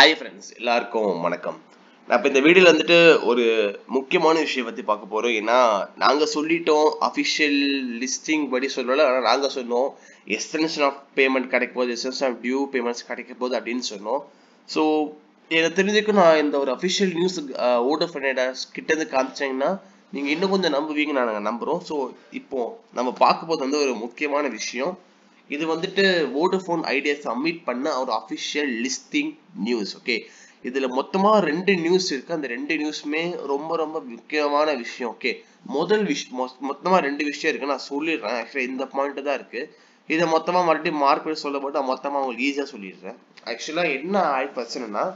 Hi friends எல்லாருக்கும் வணக்கம் நான் இப்போ இந்த வீடியோவில் வந்துட்டு ஒரு முக்கியமான விஷயம் பற்றி பார்க்க போகிறோம் ஏன்னா நாங்கள் சொல்லிட்டோம் அஃபிஷியல் லிஸ்டிங் படி சொல்லல ஆனால் நாங்கள் சொன்னோம் எக்ஸ்டென்ஷன் ஆஃப் பேமெண்ட் கிடைக்க போகுது எக்ஸ்டென்ஷன் ஆஃப் டியூ பேமெண்ட்ஸ் கிடைக்க போகுது அப்படின்னு சொன்னோம் ஸோ எனக்கு தெரிஞ்சுக்கும் நான் இந்த ஒரு அஃபிஷியல் நியூஸ் ஓடோ ஃபெனடாஸ் கிட்டேருந்து காமிச்சாங்கன்னா நீங்கள் இன்னும் கொஞ்சம் நம்புவீங்கன்னு நாங்கள் நம்புகிறோம் ஸோ இப்போ நம்ம பார்க்க போது வந்து ஒரு முக்கியமான விஷயம் இது வந்துட்டு வோடஃபோன் ஐடியா சப்மிட் பண்ண ஒரு அஃபிஷியல் லிஸ்டிங் நியூஸ் ஓகே இதுல மொத்தமா ரெண்டு நியூஸ் இருக்கு அந்த ரெண்டு நியூஸுமே ரொம்ப ரொம்ப முக்கியமான விஷயம் ஓகே முதல் விஷ் மொத்தமா ரெண்டு விஷயம் இருக்கு நான் சொல்லிடுறேன் ஆக்சுவலா இந்த பாயிண்ட் தான் இருக்கு இதை மொத்தமா மறுபடியும் மார்க் பண்ணி சொல்ல போட்டு நான் மொத்தமா உங்களுக்கு ஈஸியா சொல்லிடுறேன் ஆக்சுவலா என்ன ஆய் பிரச்சனைனா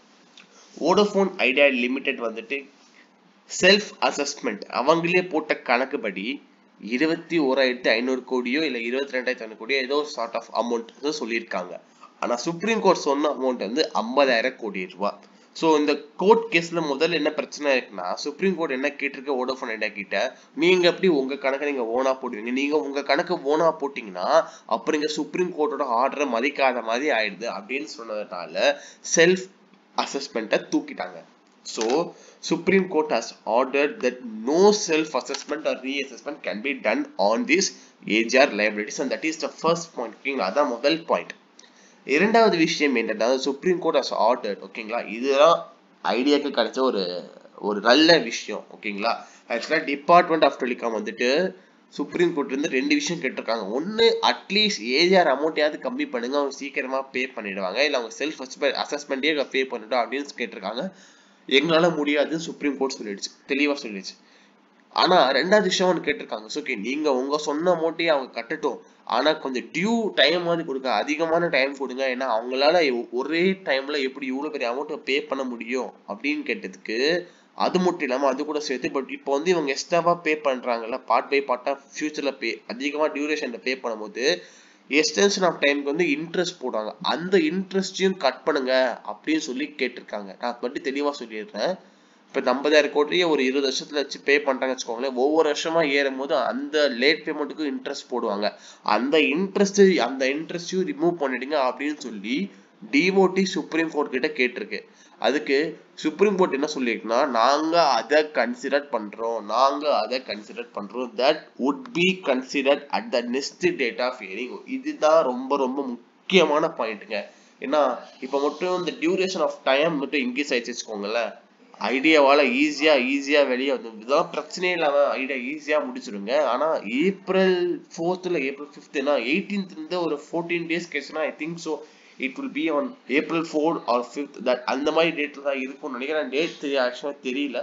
வோடஃபோன் ஐடியா லிமிடெட் வந்துட்டு செல்ஃப் அசஸ்மெண்ட் அவங்களே போட்ட கணக்குப்படி இருபத்தி ஓராயிரத்தி ஐநூறு கோடியோ இல்ல இருபத்தி ரெண்டாயிரத்தி ஐநூறு கோடியோ ஏதோ சார்ட் ஆஃப் அமௌண்ட் சொல்லியிருக்காங்க ஆனா சுப்ரீம் கோர்ட் சொன்ன அமௌண்ட் வந்து ஐம்பதாயிரம் கோடி ரூபாய் ஸோ இந்த கோர்ட் கேஸ்ல முதல்ல என்ன பிரச்சனை இருக்குன்னா சுப்ரீம் கோர்ட் என்ன கேட்டிருக்க வோடோஃபோன் ஐடியா கிட்ட நீங்க எப்படி உங்க கணக்கை நீங்க ஓனா போடுவீங்க நீங்க உங்க கணக்கு ஓனா போட்டீங்கன்னா அப்புறம் இங்க சுப்ரீம் கோர்ட்டோட ஆர்டரை மதிக்காத மாதிரி ஆயிடுது அப்படின்னு சொன்னதுனால செல்ஃப் அசஸ்மெண்ட்டை தூக்கிட்டாங்க So, Supreme Court has ordered that no self-assessment or reassessment can be done on these AGR liabilities and that is the first point. ஓகேங்களா அதான் முதல் பாயிண்ட் இரண்டாவது விஷயம் என்னன்னா சுப்ரீம் கோர்ட் ஹஸ் ஆர்டர் ஓகேங்களா இதுதான் ஐடியாக்கு கிடைச்ச ஒரு ஒரு நல்ல விஷயம் ஓகேங்களா ஆக்சுவலாக டிபார்ட்மெண்ட் ஆஃப் டெலிகாம் வந்துட்டு சுப்ரீம் கோர்ட் இருந்து ரெண்டு விஷயம் கேட்டிருக்காங்க ஒன்று அட்லீஸ்ட் ஏஜிஆர் அமௌண்ட்டையாவது கம்மி பண்ணுங்க அவங்க சீக்கிரமா பே பண்ணிடுவாங்க இல்லை அவங்க செல்ஃப் அசஸ்மெண்ட்டே பே பண்ணிட்டோம் அப்படின்னு கேட்டிருக்காங்க எங்களால முடியாது சுப்ரீம் கோர்ட் சொல்லிடுச்சு தெளிவா சொல்லிடுச்சு ஆனா ரெண்டாவது விஷயம் ஒன்று கேட்டிருக்காங்க ஓகே நீங்க உங்க சொன்ன அமௌண்ட்டையே அவங்க கட்டட்டும் ஆனா கொஞ்சம் டியூ டைம் மாதிரி கொடுங்க அதிகமான டைம் கொடுங்க ஏன்னா அவங்களால ஒரே டைம்ல எப்படி இவ்வளவு பெரிய அமௌண்ட் பே பண்ண முடியும் அப்படின்னு கேட்டதுக்கு அது மட்டும் இல்லாம அது கூட சேர்த்து பட் இப்போ வந்து இவங்க எக்ஸ்ட்ராவா பே பண்றாங்கல்ல பார்ட் பை பார்ட்டா ஃபியூச்சர்ல பே அதிகமா டியூரேஷன்ல பே பண்ணும்போது எக்ஸ்டென்ஷன் ஆஃப் டைம்க்கு வந்து இன்ட்ரெஸ்ட் போடுவாங்க அந்த இன்ட்ரெஸ்டையும் கட் பண்ணுங்க அப்படின்னு சொல்லி கேட்டிருக்காங்க நான் பற்றி தெளிவா சொல்லிடுறேன் இப்போ ஐம்பதாயிரம் கோடியே ஒரு இருபது வருஷத்துல வச்சு பே பண்றாங்கன்னு வச்சுக்கோங்களேன் ஒவ்வொரு வருஷமா ஏறும் போது அந்த லேட் பேமெண்ட்டுக்கும் இன்ட்ரெஸ்ட் போடுவாங்க அந்த இன்ட்ரெஸ்ட் அந்த இன்ட்ரெஸ்டையும் ரிமூவ் பண்ணிடுங்க அப்படின்னு சொல்லி டிஓடி சுப்ரீம் கோர்ட் கிட்ட கேட்டிருக்கு அதுக்கு சுப்ரீம் கோர்ட் என்ன சொல்லியிருக்குன்னா நாங்க அதை கன்சிடர் பண்றோம் நாங்க அதை கன்சிடர் பண்றோம் that would be consider at the next date of hearing இதுதான் ரொம்ப ரொம்ப முக்கியமான பாயிண்ட்டுங்க ஏன்னா இப்போ மட்டும் இந்த டியூரேஷன் ஆஃப் டைம் மட்டும் இன்க்ரீஸ் ஆயிடுச்சு வச்சுக்கோங்களேன் ஐடியாவால ஈஸியா ஈஸியா வெளியே வந்து இதெல்லாம் பிரச்சனையே இல்லாம ஐடியா ஈஸியா முடிச்சிருங்க ஆனா ஏப்ரல் ஃபோர்த்ல ஏப்ரல் ஃபிஃப்த்னா எயிட்டீன்த் இருந்து ஒரு ஃபோர்டீன் டேஸ் கேஸ்னா I think so it will be on April four or fifth that அந்த மாதிரி டேட்ல தான் இருக்கும்னு நினைக்கிறேன் டேட் தெரிய ஆக்சுவலாக தெரியல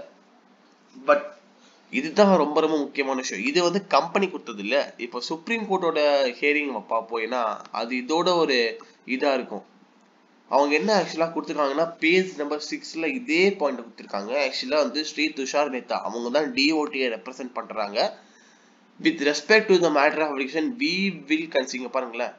பட் இதுதான் ரொம்ப ரொம்ப முக்கியமான விஷயம் இது வந்து கம்பெனி கொடுத்தது இல்ல இப்போ சுப்ரீம் கோர்ட்டோட ஹியரிங் நம்ம பார்ப்போம் ஏன்னா அது இதோட ஒரு இதா இருக்கும் அவங்க என்ன ஆக்சுவலா கொடுத்துருக்காங்கன்னா பேஜ் நம்பர் சிக்ஸ்ல இதே பாயிண்ட் கொடுத்துருக்காங்க ஆக்சுவலா வந்து ஸ்ரீ துஷார் மேத்தா அவங்க தான் டிஓடியை ரெப்ரசென்ட் பண்றாங்க with respect to the matter of application we will consider பாருங்களேன்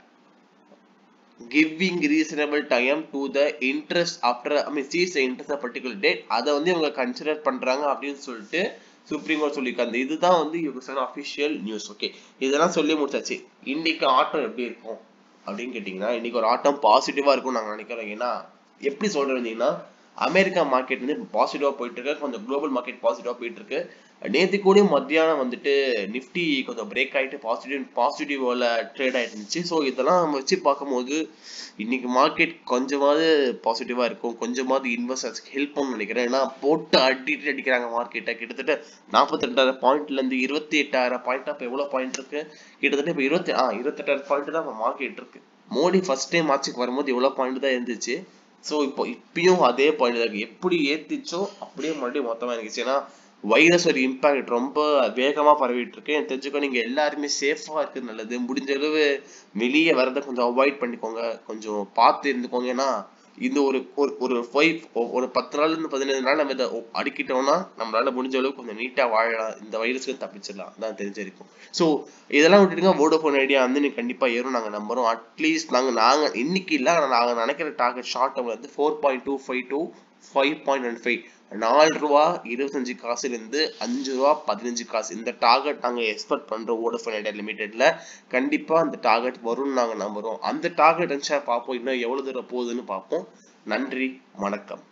giving reasonable time to the interest after I mean cease interest particular date அதை வந்து இவங்க கன்சிடர் பண்றாங்க அப்படின்னு சொல்லிட்டு சுப்ரீம் கோர்ட் சொல்லியிருக்காங்க இதுதான் வந்து இவங்க சொன்ன அஃபிஷியல் நியூஸ் ஓகே இதெல்லாம் சொல்லி முடிச்சாச்சு இன்னைக்கு ஆட்டம் எப்படி இருக்கும் அப்படின்னு கேட்டிங்கன்னா இன்னைக்கு ஒரு ஆட்டம் பாசிட்டிவா இருக்கும் நாங்கள் நினைக்கிறோம் ஏன்னா எப்படி சொல்றீங்கன்னா அமெரிக்கா மார்க்கெட் வந்து பாசிட்டிவா போயிட்டு இருக்கு கொஞ்சம் குளோபல் மார்க்கெட் பாசிட்டிவா போயிட்டு இருக்கு நேற்று கூட மத்தியானம் வந்துட்டு நிஃப்டி கொஞ்சம் பிரேக் ஆகிட்டு பாசிட்டிவ் பாசிட்டிவ்ல ட்ரேட் ஆகிட்டு இருந்துச்சு ஸோ இதெல்லாம் நம்ம வச்சு பார்க்கும்போது இன்னைக்கு மார்க்கெட் கொஞ்சமாவது பாசிட்டிவா இருக்கும் கொஞ்சமாவது இன்வெஸ்டர்ஸ்க்கு ஹெல்ப் பண்ணு நினைக்கிறேன் ஏன்னா போட்டு அடிட்டு அடிக்கிறாங்க மார்க்கெட்டை கிட்டத்தட்ட நாற்பத்தி ரெண்டாயிரம் பாயிண்ட்ல இருந்து இருபத்தி எட்டாயிரம் பாயிண்ட் அப்போ எவ்வளோ பாயிண்ட் இருக்கு கிட்டத்தட்ட இப்போ இருபத்தி ஆ இருபத்தெட்டாயிரம் பாயிண்ட் தான் இப்போ மார்க்கெட் இருக்கு மோடி ஃபர்ஸ்ட் டைம் ஆட்சிக்கு வரும்போது எவ்வளோ பாயிண்ட் தான் இருந்துச்சு ஸோ இப்போ இப்பயும் அதே பாயிண்ட் தான் இருக்கு எப்படி ஏத்திச்சோ அப்படியே மறுபடியும் மொத்தமா இருந்துச்சு ஏன்னா வைரஸ் ஒரு இம்பாக்ட் ரொம்ப வேகமா பரவிட்டு இருக்கு எனக்கு தெரிஞ்சுக்கோ நீங்க எல்லாருமே சேஃபா இருக்கிறது நல்லது முடிஞ்ச அளவு வெளியே வரதை கொஞ்சம் அவாய்ட் பண்ணிக்கோங்க கொஞ்சம் பார்த்து இருந்துக்கோங்க ஏன்னா இந்த ஒரு ஒரு ஃபைவ் ஒரு பத்து நாள்ல இருந்து பதினஞ்சு நாள் நம்ம இதை அடிக்கிட்டோம்னா நம்மளால முடிஞ்ச அளவுக்கு கொஞ்சம் நீட்டா வாழலாம் இந்த வைரஸ்க்கு தப்பிச்சிடலாம் தான் தெரிஞ்சிருக்கும் ஸோ இதெல்லாம் விட்டுட்டுங்க வோடோஃபோன் ஐடியா வந்து நீங்க கண்டிப்பா ஏறும் நாங்க நம்புறோம் அட்லீஸ்ட் நாங்க நாங்க இன்னைக்கு இல்ல நாங்க நினைக்கிற டார்கெட் ஷார்ட் டேர்ம்ல வந்து four point two five two five point one five நாலு ரூபா இருபத்தஞ்சு காசுல இருந்து அஞ்சு ரூபா பதினஞ்சு காசு இந்த டார்கெட் நாங்க எக்ஸ்பெக்ட் பண்றோம் வோடஃபோன் ஐடியா லிமிடெட்ல கண்டிப்பா அந்த டார்கெட் வரும்னு நாங்க நம்புறோம் அந்த டார்கெட் இருந்துச்சா பார்ப்போம் இன்னும் எவ்வளவு தூரம் போகுதுன்னு பார்ப்போம் நன்றி வணக்கம்